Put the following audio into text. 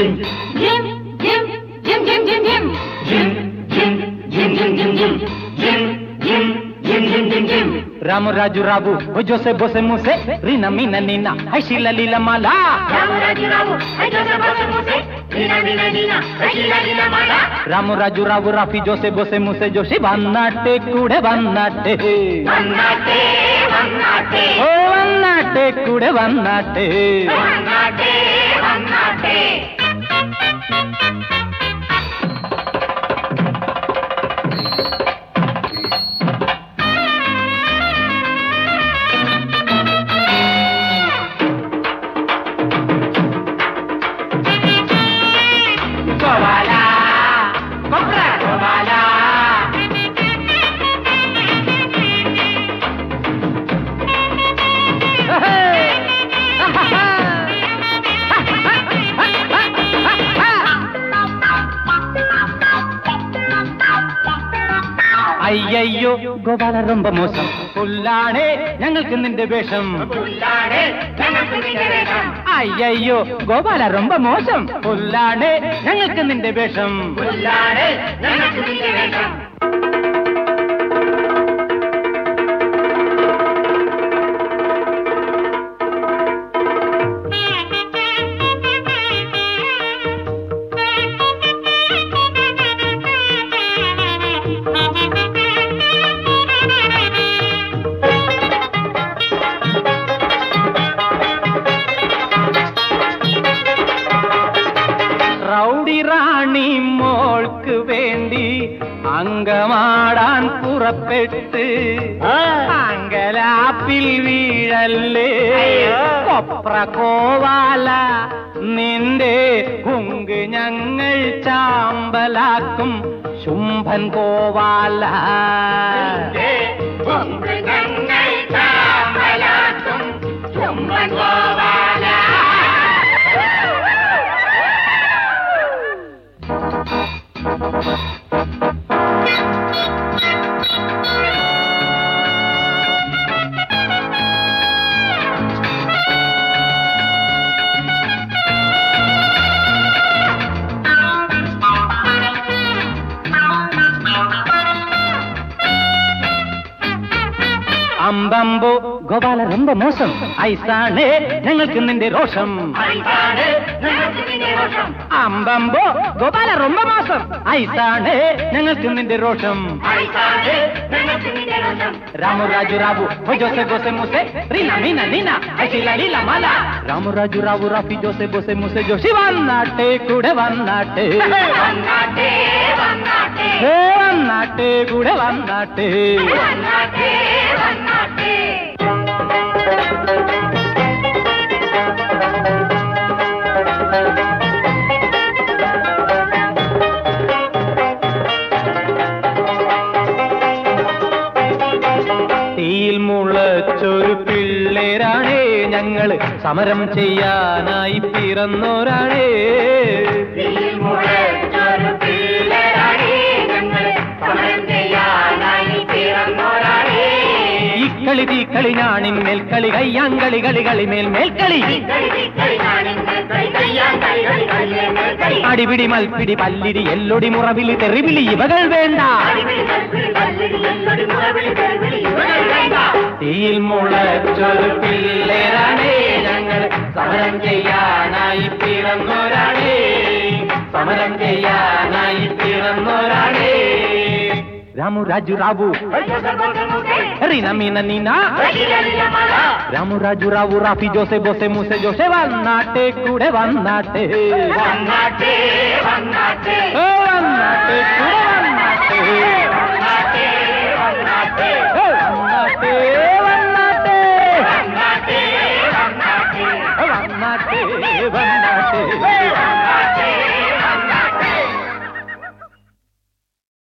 gym ജിം ജിം ജിം ജിം ജിം ജിം ജിം ജിം ജിം ജിം ജിം ജിം ജിം ജിം ജിം ജിം ജിം ജിം రాము రాజు రావు ఓ జోసే బోసే మూసే రీన మీన నిన్న ఐశీల లీల మాల రాము రాజు రావు అజోస బోస మూసే దీన దీన దీన అఖిల దీన మాల రాము రాజు రావు రాఫీ జోసే బోసే మూసే జోషి వన్నాట్టే കൂടെ വന്നാട്ടെ വന്നാട്ടെ വന്നാട്ടെ ഓ വന്നാട്ടെ കൂടെ വന്നാട്ടെ വന്നാട്ടെ വന്നാട്ടെ ഗോപാല കൊപ്ര ഗോപാല അയ്യയ്യോ ഗോപാല ரொம்ப മോശം പുല്ലാണേ ഞങ്ങൾക്ക് നിന്റെ വേഷം പുല്ലാടെ ഞങ്ങൾക്ക് നിന്റെ വേഷം അയ്യയ്യോ ഗോപാല ரொம்ப മോശം പുല്ലാണേ ഞങ്ങൾക്ക് നിന്റെ വേഷം പുല്ലാടെ ഞങ്ങൾക്ക് നിന്റെ വേഷം റൗഡി റാണി മോൾക്ക് വേണ്ടി അങ്കമാടാൻ പുറപ്പെട്ട് അങ്കലാപ്പിൽ വീഴല്ലേ കൊപ്ര കോവാല നിന്റെ കുങ്ക് ഞങ്ങൾ ചാമ്പലാക്കും ശുംഭൻ കോവാല പൊങ്ക് ഞങ്ങൾ ചാമ്പലാക്കും ചുംബൻ ഗോപാല അമ്പമ്പോ ഗോപാല ரொம்ப മോശം ഐസാണേ ഞങ്ങൾക്ക് നിന്റെ രോഷം ഐസാണ് ഞങ്ങൾക്ക് നിന്റെ രോഷം അമ്പമ്പോ ഗോപാല ரொம்ப മോശം ഐസാണേ ഞങ്ങൾക്ക് നിന്റെ രോഷം ഐസാണ് ഞങ്ങൾക്ക് നിന്റെ രോഷം రాము రాజు రావు ఓ జోసే బోసే మూసే రీనా మీనా నీనా ఐశీల లీల మాల రాము రాజు రావు రాఫీ జోసే బోసే మూసే జోషి వన్నాట్టే കൂടെ വന്നാട്ടെ വന്നാട്ടെ വന്നാട്ടെ ഏ വന്നാട്ടെ കൂടെ വന്നാട്ടെ വന്നാട്ടെ വന്നാട്ടെ തീയിൽ മുളച്ചൊരു പിള്ളേരാണേ ഞങ്ങള് സമരം ചെയ്യാനായി പിറന്നോരാണേ തീയിൽ മുളച്ചൊരു പിള്ളേരാണേ ഞങ്ങൾ സമരം ചെയ്യാനായി പിറന്നോരാണേ ഇക്കളി തീക്കളി ഞാണിൻ മേൽക്കളി കയ്യാങ്കളി കളി കളി മേൽ മേൽക്കളി കളി കളി ഞാനിന്ന് കളി കയ്യാൻ കളി കളി കളി കളി അടിപിടി മൽപ്പിടി പല്ലിടി എല്ലൊടി മുറവിളി തെറിവിളി ഇവകൾ വേണ്ട അടിപിടി കൽപ്പിടി കല്ലിടി എല്ലൊടി മുറവിളി തെരുവിളി ഇവകൾ വേണ്ട തീയിൽ മുളച്ചൊരു പിള്ളേരാണേ ഞങ്ങൾ സമരം ചെയ്യാനായി പിറന്നോരാണേ സമരം ചെയ്യാനായി പിറന്നോരാണേ രാമു രാജു റാവു റീന മീന നീന രാമു രാജു റാവു റാഫി ജോസെ ബോസെ മൂസെ ജോസെ വന്നാട്ടെ കൂടെ വന്നാട്ടെ വന്നാട്ടെ വന്നാട്ടെ ഏ, വന്നാട്ടെ കൂടെ വന്നാട്ടെ